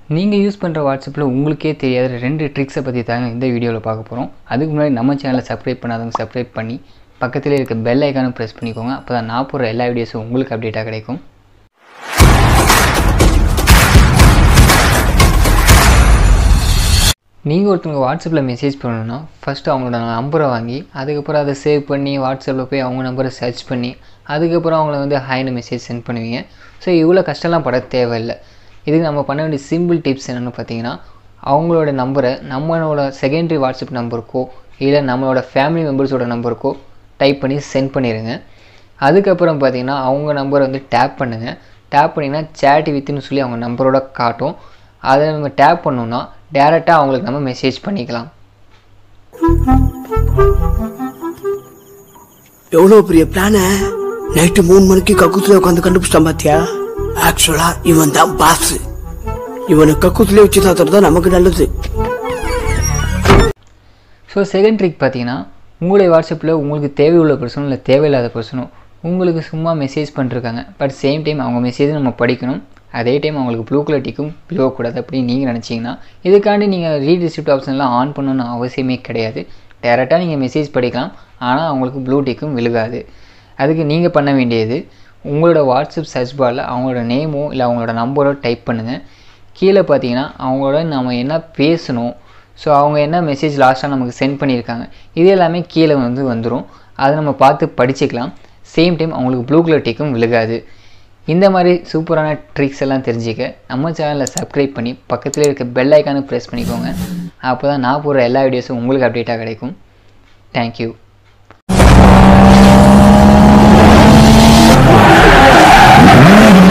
நீங்கள் யூஸ் பண்ணுற வாட்ஸ்அப்பில் உங்களுக்கே தெரியாத ரெண்டு ட்ரிக்ஸை பற்றி தாங்க இந்த வீடியோவில் பார்க்க போகிறோம் அதுக்கு முன்னாடி நம்ம சேனலை சப்ஸ்கிரைப் பண்ணாதவங்க சப்ஸ்கிரைப் பண்ணி பக்கத்தில் இருக்க பெல் ஐக்கானும் ப்ரெஸ் பண்ணிக்கோங்க அப்போ தான் நான் போடுற எல்லா வீடியோஸும் உங்களுக்கு அப்டேட்டாக கிடைக்கும் நீங்கள் ஒருத்தவங்க வாட்ஸ்அப்பில் மெசேஜ் பண்ணணும்னா ஃபஸ்ட்டு அவங்களோட நம்பரை வாங்கி அதுக்கப்புறம் அதை சேவ் பண்ணி வாட்ஸ்அப்பில் போய் அவங்க நம்பரை சர்ச் பண்ணி அதுக்கப்புறம் அவங்கள வந்து ஹாய்னு மெசேஜ் சென்ட் பண்ணுவீங்க ஸோ இவ்வளோ கஷ்டம்லாம் பட தேவையில்லை இதுக்கு நம்ம பண்ண வேண்டிய சிம்பிள் டிப்ஸ் என்னென்னு பார்த்தீங்கன்னா அவங்களோட நம்பரை நம்மளோட செகண்டரி வாட்ஸ்அப் நம்பருக்கோ இல்லை நம்மளோட ஃபேமிலி மெம்பர்ஸோட நம்பருக்கோ டைப் பண்ணி சென்ட் பண்ணிடுங்க அதுக்கப்புறம் பார்த்தீங்கன்னா அவங்க நம்பரை வந்து டேப் பண்ணுங்கள் டேப் பண்ணிங்கன்னா சேட் வித்துன்னு சொல்லி அவங்க நம்பரோட காட்டும் அதை நம்ம டேப் பண்ணோம்னா டேரெக்டாக அவங்களுக்கு நம்ம மெசேஜ் பண்ணிக்கலாம் எவ்வளோ பெரிய பிளான நைட்டு மூணு மணிக்கு கக்குத்துல உட்காந்து கண்டுபிடிச்சிட்டான் பாத்தியா ஆக்சுவலா இவன் தான் பாஸ் இவனை கக்குத்துல வச்சு தாத்துறது தான் நமக்கு நல்லது ஸோ செகண்ட் ட்ரிக் பார்த்தீங்கன்னா உங்களுடைய வாட்ஸ்அப்பில் உங்களுக்கு தேவையுள்ள பர்சனும் இல்லை தேவையில்லாத பர்சனும் உங்களுக்கு சும்மா மெசேஜ் பண்ணிருக்காங்க பட் சேம் டைம் அவங்க மெசேஜ் நம்ம படிக்கணும் அதே டைம் அவங்களுக்கு ப்ளூ கலர் டிக்கும் விழுவக்கூடாது அப்படின்னு நீங்கள் நினச்சிங்கன்னா இதுக்காண்டி நீங்கள் ரீட் ரிசிப்ட் ஆப்ஷன்லாம் ஆன் பண்ணணும்னு அவசியமே கிடையாது டேரெக்டாக நீங்கள் மெசேஜ் படிக்கலாம் ஆனால் அவங்களுக்கு ப்ளூ டிக்கும் விழுகாது அதுக்கு நீங்கள் பண்ண வேண்டியது உங்களோட வாட்ஸ்அப் சர்ச் பாரில் அவங்களோட நேமோ இல்லை அவங்களோட நம்பரோ டைப் பண்ணுங்கள் கீழே பார்த்தீங்கன்னா அவங்களோட நம்ம என்ன பேசணும் ஸோ அவங்க என்ன மெசேஜ் லாஸ்ட்டாக நமக்கு சென்ட் பண்ணியிருக்காங்க இது எல்லாமே கீழே வந்து வந்துடும் அதை நம்ம பார்த்து படிச்சுக்கலாம் சேம் டைம் அவங்களுக்கு ப்ளூ கலர் டிக்கும் விழுகாது இந்த மாதிரி சூப்பரான ட்ரிக்ஸ் எல்லாம் தெரிஞ்சுக்க நம்ம சேனலில் சப்ஸ்கிரைப் பண்ணி பக்கத்தில் இருக்க பெல் ஐக்கானு ப்ரெஸ் பண்ணிக்கோங்க அப்போ தான் நான் போடுற எல்லா வீடியோஸும் உங்களுக்கு அப்டேட்டாக கிடைக்கும் தேங்க்யூ Thank